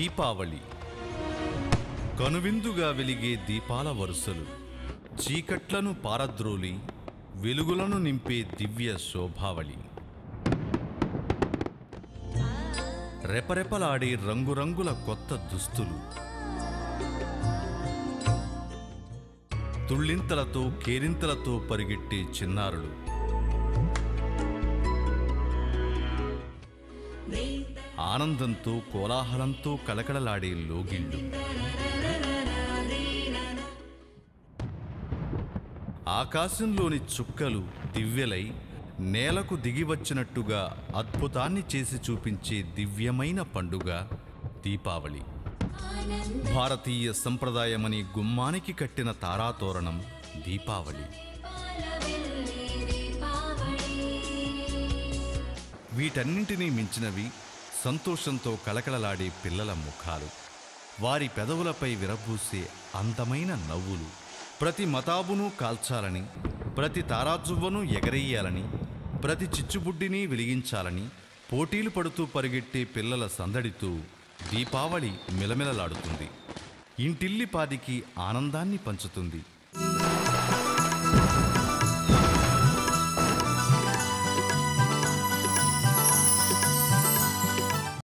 దీపావళి కనువిందుగా వెలిగే దీపాల వరుసలు చీకట్లను పారద్రోలి వెలుగులను నింపే దివ్య శోభావళి రెపరెపలాడే రంగురంగుల కొత్త దుస్తులు తుళ్ళింతలతో కేరింతలతో పరిగెట్టే చిన్నారులు ఆనందంతో కోలాహలంతో కలకలలాడే లోగిళ్ళు ఆకాశంలోని చుక్కలు దివ్యలై నేలకు దిగివచ్చినట్టుగా అద్భుతాన్ని చేసి చూపించే దివ్యమైన పండుగ దీపావళి భారతీయ సంప్రదాయమని గుమ్మానికి కట్టిన తారాతోరణం దీపావళి వీటన్నింటినీ మించినవి సంతోషంతో కలకలలాడే పిల్లల ముఖాలు వారి పెదవులపై విరబూసే అందమైన నవ్వులు ప్రతి మతాబును కాల్చాలని ప్రతి తారాజువ్వను ఎగరేయాలని ప్రతి చిచ్చుబుడ్డిని వెలిగించాలని పోటీలు పడుతూ పరిగెట్టే పిల్లల సందడితో దీపావళి మిలమిలలాడుతుంది ఇంటిల్లిపాదికి ఆనందాన్ని పంచుతుంది